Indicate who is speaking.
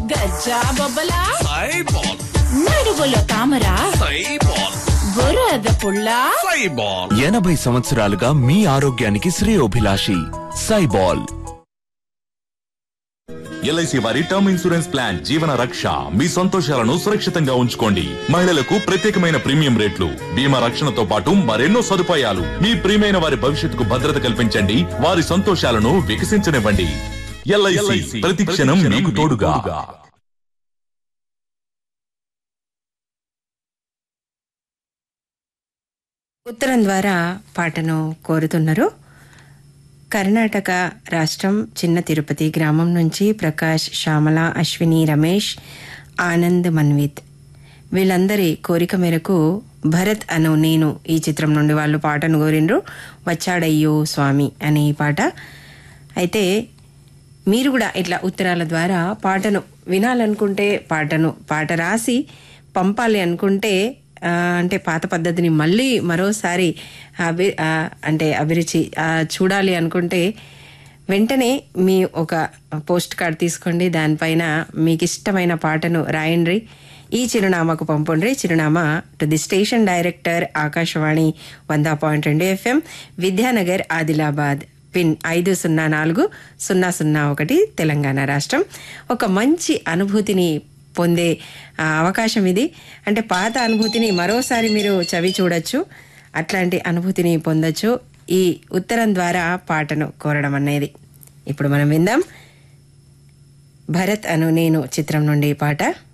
Speaker 1: గజ్జా బొబ్బలా
Speaker 2: సైబాల్
Speaker 1: నడుగులో తామర
Speaker 2: సైబాల్
Speaker 1: బురద పుల్ల
Speaker 2: సైబాల్
Speaker 3: ఎనభై సంవత్సరాలుగా మీ ఆరోగ్యానికి శ్రేయోభిలాషి సైబాల్
Speaker 4: ఎల్ఐసి వారి term insurance plan Jeevana Raksha మీ సంతోషాలను సురక్షితంగా ఉంచుకోండి మహిళలకు ప్రత్యేకమైన ప్రీమియం రేట్లు బీమా రక్షణతో పాటు మరెన్నో సదుపాయాలు మీ ప్రియమైన వారి భవిష్యత్తుకు భద్రత కల్పించండి వారి సంతోషాలను వికసించనివ్వండి ఎల్ఐసి ప్రతి క్షణం మీకు తోడుగా
Speaker 5: ఉత్తరం ద్వారా పాటను కోరుతున్నారు కర్ణాటక రాష్ట్రం చిన్న తిరుపతి గ్రామం నుంచి ప్రకాష్ శ్యామల అశ్విని రమేష్ ఆనంద్ మన్విత్ వీళ్ళందరి కోరిక మేరకు భరత్ అను నేను ఈ చిత్రం నుండి వాళ్ళు పాటను కోరిండ్రు వచ్చాడయ్యో స్వామి అనే ఈ పాట అయితే మీరు కూడా ఇట్లా ఉత్తరాల ద్వారా పాటను వినాలనుకుంటే పాటను పాట రాసి పంపాలి అనుకుంటే ఆ, అంటే పాత పద్ధతిని మళ్ళీ మరోసారి అభి ఆ, అంటే అభిరుచి ఆ, చూడాలి అనుకుంటే వెంటనే మీ ఒక పోస్ట్ కార్డ్ తీసుకోండి దానిపైన మీకు ఇష్టమైన పాటను రాయండి ఈ చిరునామాకు పంపండి చిరునామా to the station director Akashvani వంద పాయింట్ రెండు ఎఫ్ఎం విద్యానగర్ ఆదిలాబాద్ పిన్ ఐదు సున్నా నాలుగు సున్నా సున్నా ఒకటి తెలంగాణ రాష్ట్రం ఒక మంచి అనుభూతిని పొందే ఆ, అవకాశం ఇది అంటే పాత అనుభూతిని మరోసారి మీరు చవి చూడొచ్చు అట్లాంటి అనుభూతిని పొందొచ్చు ఈ ఉత్తరం ద్వారా పాటను కోరడం అనేది ఇప్పుడు మనం విందాం భరత్ అను నేను చిత్రం నుండి ఈ పాట